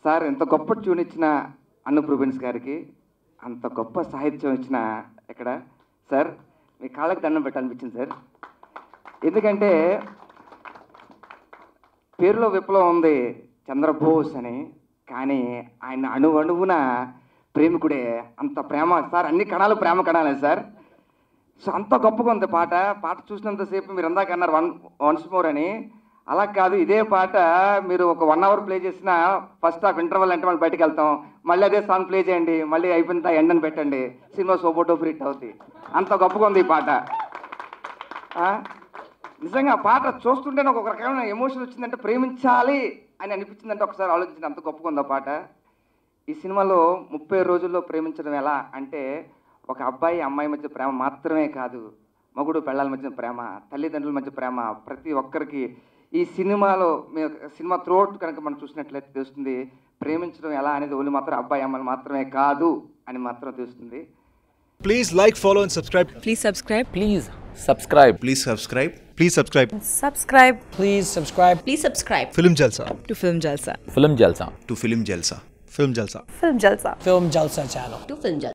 Sir ఇంత గొప్ప tune ఇచ్చిన అన్ను ప్రూబెన్స్ గారికి అంత గొప్ప సాహిత్యం ఇచ్చిన ఇక్కడ సార్ మీ కాళ్ళకి దండం పెట్టాలనిపించింది సార్ ఎందుకంటే పేరులో విప్లవం ఉంది చంద్రబోస్ అని కానీ ఆయన అణు అణువున ప్రేమికుడే అంత ప్రేమ సార్ అన్ని కణాలు ప్రేమ కణాలే సార్ సో అంత గొప్పగా ఉంది పాట పాట చూసినంతసేపు మీరు ఇందాక అన్నారు వన్ వన్స్ మోర్ అని అలా కాదు ఇదే పాట మీరు ఒక వన్ అవర్ ప్లే చేసిన ఫస్ట్ హాఫ్ ఇంటర్వల్ అంటే మళ్ళీ బయటికి వెళ్తాం మళ్ళీ అదే సాంగ్ ప్లే చేయండి మళ్ళీ అయిపోయిన ఎండ్ అని పెట్టండి సినిమా సోబోటో ఫ్రీట్ అవుతుంది అంత గొప్పగా ఉంది ఈ పాట ఆ? నిజంగా ఆ పాట చూస్తుంటే నాకు ఒక రకమైన ఎమోషన్ వచ్చిందంటే ప్రేమించాలి అని అనిపించిందంటే ఒకసారి ఆలోచించిన అంత గొప్పగా ఉంది ఆ పాట ఈ సినిమాలో ముప్పై రోజుల్లో ప్రేమించడం ఎలా అంటే ఒక అబ్బాయి అమ్మాయి మధ్య ప్రేమ మాత్రమే కాదు మగుడు పెళ్ళాల మధ్య ప్రేమ తల్లిదండ్రుల మధ్య ప్రేమ ప్రతి ఒక్కరికి ఈ సినిమాలో మీ- సినిమా త్రోట్ కనుక మనం చూసినట్లయితే తెలుస్తుంది ప్రేమించడం ఎలా అనేది ఓన్లీ మాత్రం అబ్బాయి అమ్మాయిలు మాత్రమే కాదు అని మాత్రం తెలుస్తుంది Please like, follow, and subscribe. Please subscribe. Please subscribe. Please subscribe. Please subscribe. Subscribe Please subscribe. Please subscribe Film Jalsa. to Film Jalsa. Film Jalsa. To Film Jalsa. Film Jalsa. Film Jalsa. Film Jalsa channel. To Film Jalsa.